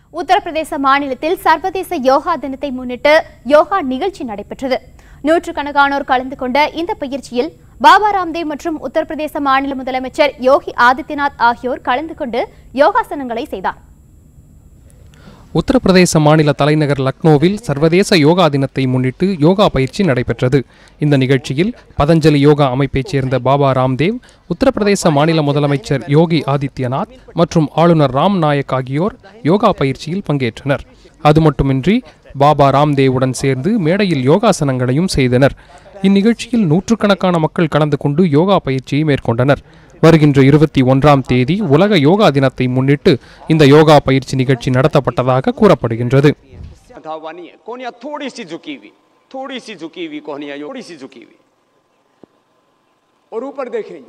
உத்தரப்பிரதேச மாநிலத்தில் சர்வதேச யோகா தினத்தை முன்னிட்டு யோகா நிகழ்ச்சி நடைபெற்றது நூற்றுக்கணக்கானோர் கலந்து கொண்ட இந்த பயிற்சியில் பாபா ராம்தேவ் மற்றும் உத்தரப்பிரதேச மாநில முதலமைச்சர் யோகி ஆதித்யநாத் ஆகியோர் கலந்து கொண்டு யோகாசனங்களை செய்தார் உத்தரப்பிரதேச மாநில தலைநகர் லக்னோவில் சர்வதேச யோகா தினத்தை முன்னிட்டு யோகா பயிற்சி நடைபெற்றது இந்த நிகழ்ச்சியில் பதஞ்சலி யோகா அமைப்பைச் சேர்ந்த பாபா ராம்தேவ் உத்தரப்பிரதேச மாநில முதலமைச்சர் யோகி ஆதித்யநாத் மற்றும் ஆளுநர் ராம் நாயக் ஆகியோர் யோகா பயிற்சியில் பங்கேற்றனர் அது மட்டுமின்றி பாபா ராம்தேவுடன் சேர்ந்து மேடையில் யோகாசனங்களையும் செய்தனர் இந்நிகழ்ச்சியில் நூற்றுக்கணக்கான மக்கள் கலந்து கொண்டு யோகா பயிற்சியை மேற்கொண்டனர் வருகின்ற இருபத்தி ஒன்றாம் தேதி உலக யோகா தினத்தை முன்னிட்டு இந்த யோகா பயிற்சி நிகழ்ச்சி நடத்தப்பட்டதாக கூறப்படுகின்றது धावा नहीं है कोहनिया थोड़ी सी झुकी हुई थोड़ी सी झुकी हुई कोहनिया यो थोड़ी सी झुकी हुई और ऊपर देखेंगे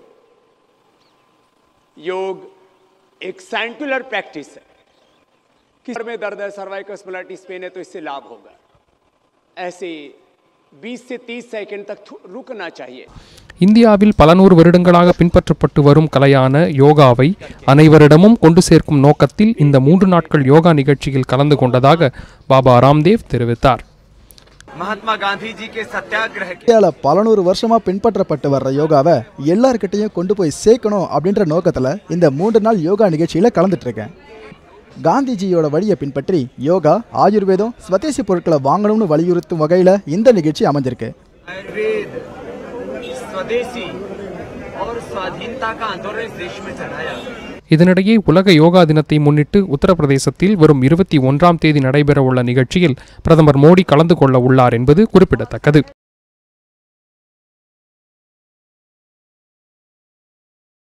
योग एक सेंटुलर प्रैक्टिस है किस में दर्द है सर्वाइकल स्पलाइटिस पेन है तो इससे लाभ होगा ऐसे 20 से 30 सेकंड तक थो- रुकना चाहिए இந்தியாவில் பல நூறு வருடங்களாக பின்பற்றப்பட்டு வரும் கலையான யோகாவை அனைவரிடமும் கொண்டு சேர்க்கும் நோக்கத்தில் இந்த மூன்று நாட்கள் யோகா நிகழ்ச்சியில் கலந்து கொண்டதாக பாபா ராம்தேவ் தெரிவித்தார் महात्मा गांधी जी के सत्याग्रह के இந்தியாவில் பல நூறு வருஷமா பின்பற்றப்பட்டு வர்ற யோகாவை எல்லார்கிட்டையும் கொண்டு போய் சேர்க்கணும் அப்படின்ற நோக்கத்தில் இந்த மூன்று நாள் யோகா நிகழ்ச்சியில் கலந்துட்டு இருக்கேன் காந்திஜியோட வழியை பின்பற்றி யோகா ஆயுர்வேதம் ஸ்வதேசி பொருட்களை வாங்கணும்னு வலியுறுத்தும் வகையில் இந்த நிகழ்ச்சி அமைஞ்சிருக்கு आयुर्वेद स्वदेशी और स्वाधीनता का आंदोलन इस देश में चलाया இதனிடையே உலக யோகா தினத்தை முன்னிட்டு உத்தரப்பிரதேசத்தில் வரும் இருபத்தி ஒன்றாம் தேதி நடைபெறவுள்ள நிகழ்ச்சியில் பிரதமர் மோடி கலந்து கொள்ள உள்ளார் என்பது குறிப்பிடத்தக்கது